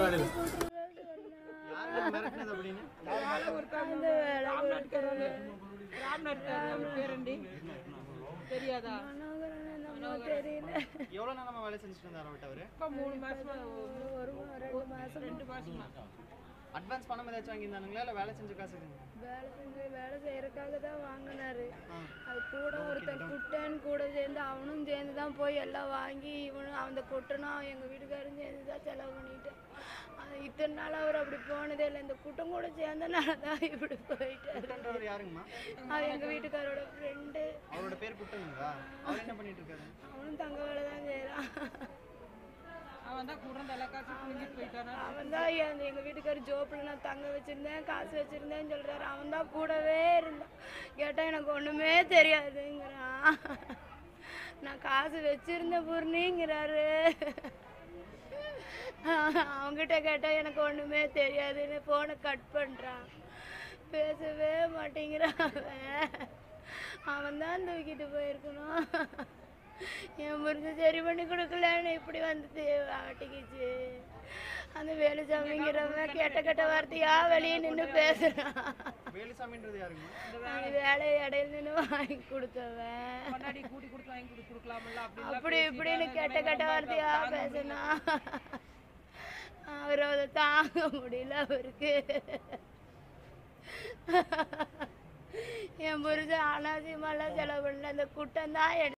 வாடகை யாரு மிரட்டினது அப்படின்னு அந்த வேலை கொடுக்கறது. தெரியாதா மனோகரன் என்னமோ தெரியல எவ்வளவு நேரமா வேலை செஞ்சுட்டு இருந்தாரு அவர்கிட்ட அவரு இப்ப மூணு மாசமா ஒரு ரெண்டு மாசம் ரெண்டு மாசமா அட்வான்ஸ் பணம் ஏதாச்சும் வாங்கியிருந்தானுங்களா இல்ல வேலை செஞ்ச காசு வேலை செஞ்சு வேலை செய்யறதுக்காக தான் வாங்கினாரு அது கூட ஒருத்தன் குட்டன் கூட சேர்ந்து அவனும் சேர்ந்து தான் போய் எல்லாம் வாங்கி இவனும் அந்த குட்டனும் எங்கள் வீட்டுக்காரும் சேர்ந்து தான் செலவு பண்ணிட்டேன் அது இத்தனை நாள் அவர் அப்படி போனதே இல்லை இந்த குட்டம் கூட சேர்ந்தனால தான் இப்படி போயிட்டாரு குட்டன்றவர் யாருங்கம்மா அவர் எங்கள் வீட்டுக்காரோட ஃப்ரெண்டு அவரோட பேர் குட்டனுங்களா அவர் என்ன பண்ணிட்டு இருக்காரு அவனும் தங்க வேலை தான் செய்கிறான் அவன் தான் குறந்த எல்லா காசும் புரிஞ்சிட்டு போயிட்டானா அவன் தான் என் எங்கள் வீட்டுக்காரர் ஜோப்பில் நான் தங்க வச்சுருந்தேன் காசு வச்சுருந்தேன்னு சொல்கிறாரு அவன் தான் கூடவே இருந்தான் கேட்டால் எனக்கு ஒன்றுமே தெரியாதுங்கிறான் நான் காசு வச்சுருந்தேன் பூர்ணிங்கிறாரு அவங்ககிட்ட கேட்டால் எனக்கு ஒன்றுமே தெரியாதுன்னு ஃபோனை கட் பண்ணுறான் பேசவே மாட்டேங்கிறான் அவன் அவன் தான் தூக்கிட்டு போயிருக்கணும் என் முறிஞ்சு சரி பண்ணி கொடுக்கலன்னு இப்படி வந்து ஆட்டிக்கிச்சு அந்த வேலுசாமிங்கிறவன் கெட்ட கெட்ட வார்த்தையா வெளியே நின்று பேசுறான் வேலுசாமின்றது யாருங்கம்மா அந்த வேலையை இடையில நின்று வாங்கி கொடுத்தவன் முன்னாடி கூட்டி கொடுத்து வாங்கி கொடுத்து கொடுக்கலாம்ல அப்படின்னு அப்படி இப்படின்னு கெட்ட கெட்ட வார்த்தையா பேசினா அவர் அதை தாங்க முடியல அவருக்கு என் புருஷன் அனாவசியமாலாம் செலவு பண்ணல அந்த குட்டம் தான்